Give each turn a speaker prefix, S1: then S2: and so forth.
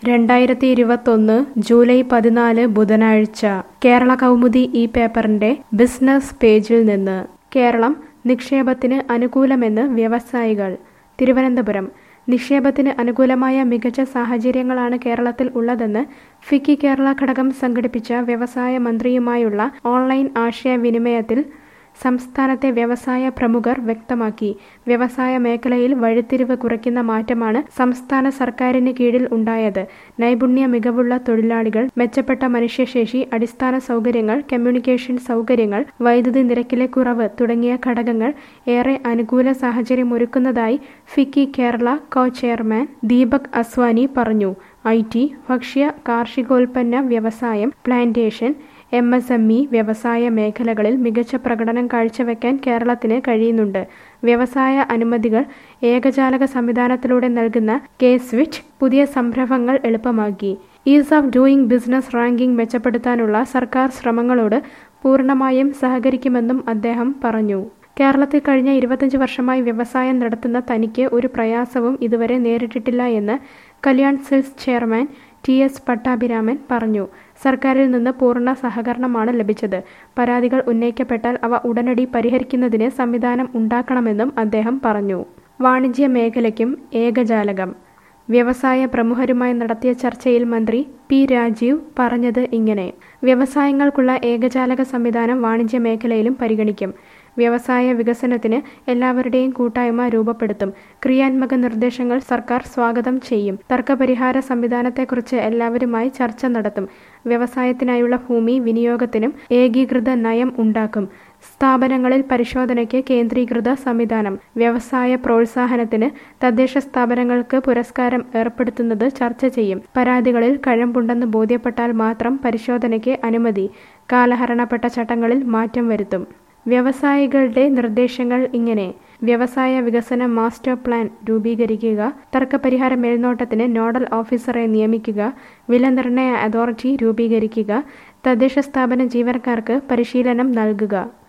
S1: രണ്ടായിരത്തി ഇരുപത്തൊന്ന് ജൂലൈ പതിനാല് ബുധനാഴ്ച കേരള കൗമുദി ഈ പേപ്പറിന്റെ ബിസിനസ് പേജിൽ നിന്ന് കേരളം നിക്ഷേപത്തിന് അനുകൂലമെന്ന് വ്യവസായികൾ തിരുവനന്തപുരം നിക്ഷേപത്തിന് അനുകൂലമായ മികച്ച സാഹചര്യങ്ങളാണ് കേരളത്തിൽ ഉള്ളതെന്ന് ഫിക്കി കേരള ഘടകം സംഘടിപ്പിച്ച വ്യവസായ മന്ത്രിയുമായുള്ള ഓൺലൈൻ ആശയവിനിമയത്തിൽ സംസ്ഥാനത്തെ വ്യവസായ പ്രമുഖർ വ്യക്തമാക്കി വ്യവസായ മേഖലയിൽ വഴിത്തിരിവ് കുറയ്ക്കുന്ന മാറ്റമാണ് സംസ്ഥാന സർക്കാരിന് കീഴിൽ ഉണ്ടായത് നൈപുണ്യ മികവുള്ള തൊഴിലാളികൾ മെച്ചപ്പെട്ട മനുഷ്യശേഷി അടിസ്ഥാന സൗകര്യങ്ങൾ കമ്മ്യൂണിക്കേഷൻ സൗകര്യങ്ങൾ വൈദ്യുതി നിരക്കിലെ കുറവ് തുടങ്ങിയ ഘടകങ്ങൾ ഏറെ അനുകൂല സാഹചര്യമൊരുക്കുന്നതായി FICCI Kerala co chairman Deepak Aswani പറഞ്ഞു ഐ ടി ഭക്ഷ്യ കാർഷികോൽപ്പന്ന വ്യവസായം plantation M S M E വ്യവസായ മേഖലകളിൽ മികച്ച പ്രകടനം കാഴ്ചവെക്കാൻ കേരളത്തിന് കഴിയുന്നുണ്ട് വ്യവസായ അനുമതികൾ ഏകജാലക സംവിധാനത്തിലൂടെ നൽകുന്ന കെ സ്വിച്ച് പുതിയ സംരംഭങ്ങൾ എളുപ്പമാക്കി ease of doing business ranking മെച്ചപ്പെടുത്താനുള്ള സർക്കാർ ശ്രമങ്ങളോട് പൂർണ്ണമായും സഹകരിക്കുമെന്നും അദ്ദേഹം പറഞ്ഞു കേരളത്തിൽ കഴിഞ്ഞ ഇരുപത്തഞ്ച് വർഷമായി വ്യവസായം നടത്തുന്ന തനിക്ക് ഒരു പ്രയാസവും ഇതുവരെ നേരിട്ടിട്ടില്ല എന്ന് Kalyan Silks chairman T S Pattabhiraman പറഞ്ഞു സർക്കാരിൽ നിന്ന് പൂർണ്ണ സഹകരണമാണ് ലഭിച്ചത് പരാതികൾ ഉന്നയിക്കപ്പെട്ടാൽ അവ ഉടനടി പരിഹരിക്കുന്നതിന് സംവിധാനം ഉണ്ടാക്കണമെന്നും അദ്ദേഹം പറഞ്ഞു വാണിജ്യ മേഖലയ്ക്കും ഏകജാലകം വ്യവസായ പ്രമുഖരുമായി നടത്തിയ ചർച്ചയിൽ മന്ത്രി പി രാജീവ് പറഞ്ഞത് ഇങ്ങനെ വ്യവസായങ്ങൾക്കുള്ള ഏകജാലക സംവിധാനം വാണിജ്യ മേഖലയിലും പരിഗണിക്കും വ്യവസായ വികസനത്തിന് എല്ലാവരുടെയും കൂട്ടായ്മ രൂപപ്പെടുത്തും ക്രിയാത്മക നിർദ്ദേശങ്ങൾ സർക്കാർ സ്വാഗതം ചെയ്യും തർക്കപരിഹാര സംവിധാനത്തെക്കുറിച്ച് എല്ലാവരുമായി ചർച്ച നടത്തും വ്യവസായത്തിനായുള്ള ഭൂമി വിനിയോഗത്തിനും ഏകീകൃത നയം ഉണ്ടാക്കും സ്ഥാപനങ്ങളിൽ പരിശോധനയ്ക്ക് കേന്ദ്രീകൃത സംവിധാനം വ്യവസായ പ്രോത്സാഹനത്തിന് തദ്ദേശ സ്ഥാപനങ്ങൾക്ക് പുരസ്കാരം ഏർപ്പെടുത്തുന്നത് ചർച്ച ചെയ്യും പരാതികളിൽ കഴമ്പുണ്ടെന്ന് ബോധ്യപ്പെട്ടാൽ മാത്രം പരിശോധനയ്ക്ക് അനുമതി കാലഹരണപ്പെട്ട ചട്ടങ്ങളിൽ മാറ്റം വരുത്തും വ്യവസായികളുടെ നിർദ്ദേശങ്ങൾ ഇങ്ങനെ വ്യവസായ വികസന മാസ്റ്റർ പ്ലാൻ രൂപീകരിക്കുക തർക്കപരിഹാര മേൽനോട്ടത്തിന് നോഡൽ ഓഫീസറെ നിയമിക്കുക വിലനിർണ്ണയ അതോറിറ്റി രൂപീകരിക്കുക തദ്ദേശ സ്ഥാപന ജീവനക്കാർക്ക് പരിശീലനം നൽകുക